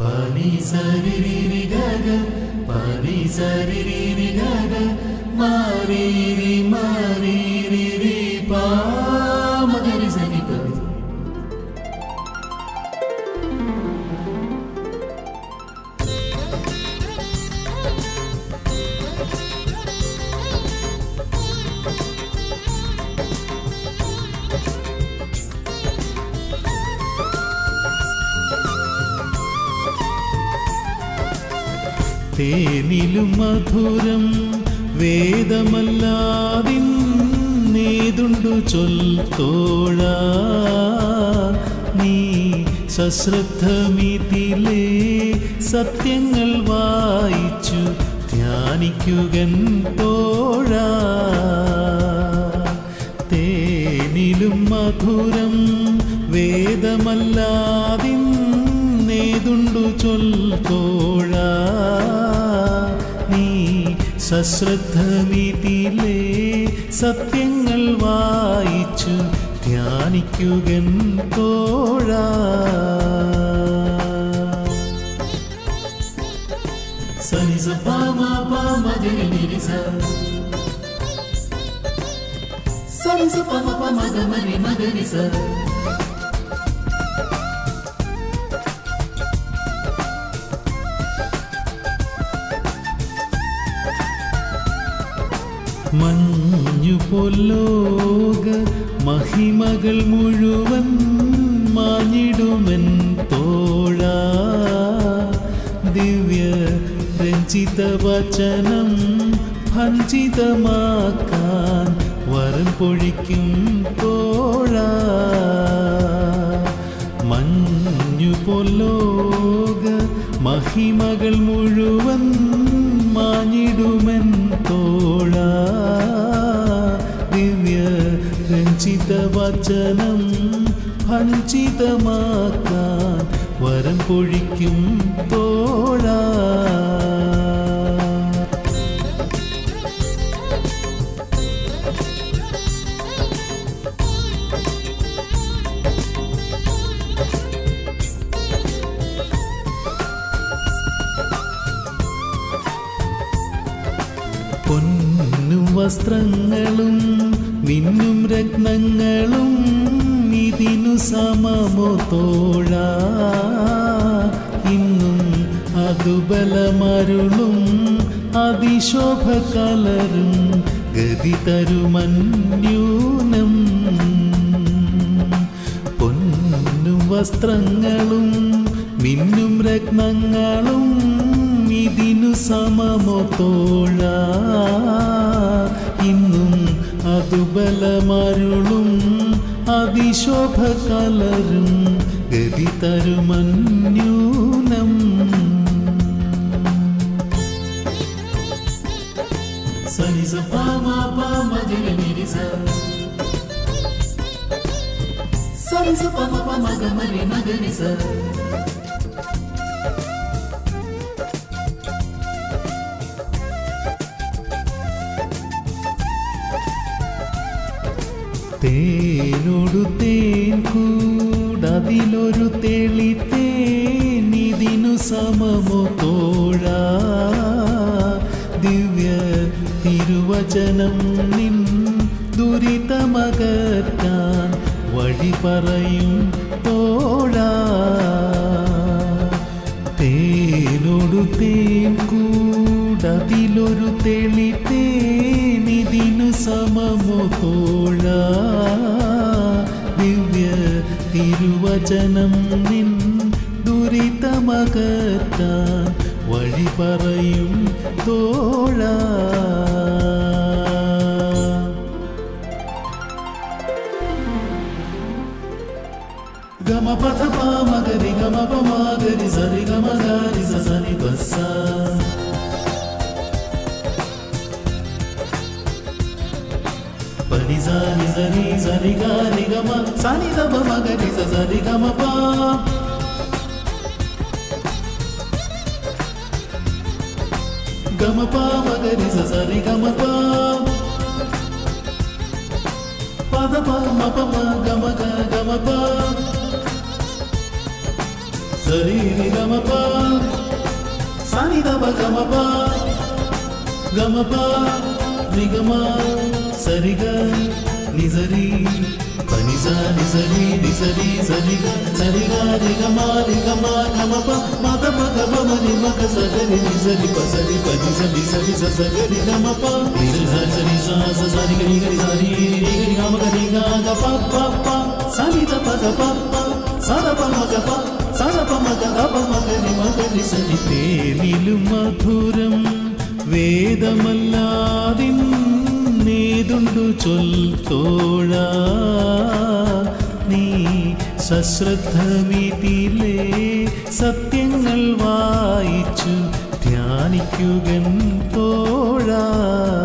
പനി സരിരി ഗഗ പനി സരിരി ഗഗ മാരീരി മാരീരി രി പാ മഗരി സരി പ തേനിലും മധുരം വേദമല്ലാതിന്നേതുണ്ടു ചൊൽത്തോഴ നീ സശ്രദ്ധമിതിലെ സത്യങ്ങൾ വായിച്ചു ധ്യാനിക്കുകൻ തോഴ തേനിലും മധുരം വേദമല്ലാതിന്നേതുണ്ടു ചൊൽത്തോഴ നീ സശ്രദ്ധമിതിലെ സത്യങ്ങൾ വായിച്ചു ധ്യാനിക്കുകൻ തോഴ സനിസ പാമ പാമ ഗരി നിരി സ സനിസ പാമ പാമ ഗമരി മഗരി സ മഞ്ഞു പൊല്ലോക മഹിമകൾ മുഴുവൻ മാഞ്ഞിടുമെൻ തോഴ ദിവ്യ രഞ്ജിത വചനം ഭഞ്ജിതമാക്കാൻ വരം പൊഴിക്കും തോഴ മഞ്ഞു പൊല്ലോക മഹിമകൾ മുഴുവൻ മാഞ്ഞിടുമെൻ തോഴ ദിവ്യ രഞ്ജിത വചനം ഭഞ്ജിതമാക്കാൻ വരം പൊഴിക്കും തോഴ പൊന്നും വസ്ത്രങ്ങളും മിന്നും രത്നങ്ങളും ഇതിനു സമമോ തോഴ ഇന്നും അതുബലമരുളും അതിശോഭ കലരും ഗതി തരുമന്യൂനം പൊന്നും വസ്ത്രങ്ങളും മിന്നും രത്നങ്ങളും ഇതിനു സമമോ തോഴ ഇന്നും അതുബലമരുളും അതിശോഭ കലരും ഗതി തരുമന്യൂനം സനിസ പാമ പാമ ഗരി നിരി സ സനിസ പാമ പാമ ഗമരി മഗരി സ തേനോടു തേൻ കൂടതിലൊരു തെളി തേനിതിനു സമമോ തോഴ ദിവ്യ തിരുവചനം നിൻ ദുരിതമകറ്റാൻ വഴി പറയും തോഴ തേനോടു തേൻ കൂടതിലൊരു തെളി തേനിതിനു സമമോ തോഴ ദിവ്യ തിരുവചനം നിൻ ദുരിതമകറ്റാൻ വഴി പറയും തോഴ ഗമ പഥ പാമഗരി ഗമ പമാഗരി സരി ഗമ ഗാരി സനി ബസ്സ పని సాని సని సని గాని గమ సని దమ మగరి స సరి గమ పా గమ పా మగరి స సరి గమ పా పద ప మ ప మ గమ గ గమ పా స സരി ഗമപ സനിതപ ഗമപ ഗമപ നിഗമ സരിഗ നിസരി പനിസ നിസരി നിസരി സരിഗ സരിഗ നിഗമ നിഗമ ഗമപ മദ മഗ മമ നിമക സഗരി നിസരി പസരി പനിസ നിസരി സസഗരി ഗമപ നിസരി സരി സ സരി ഗരി ഗരി സരി ഗരി ഗമ ഗരി ഗ ഗ പ പ പ സനിത പ ഗ പ പ സദ പ മഗ പ സദ പ മഗ ഗ പ മഗ നി മഗ നിസരി തേനിലും മധുരം വേദമല്ലാതിന്നേതുണ്ടു ചൊൽത്തോഴ നീ സശ്രദ്ധമിതിലെ സത്യങ്ങൾ വായിച്ചു ധ്യാനിക്കുകൻ തോഴ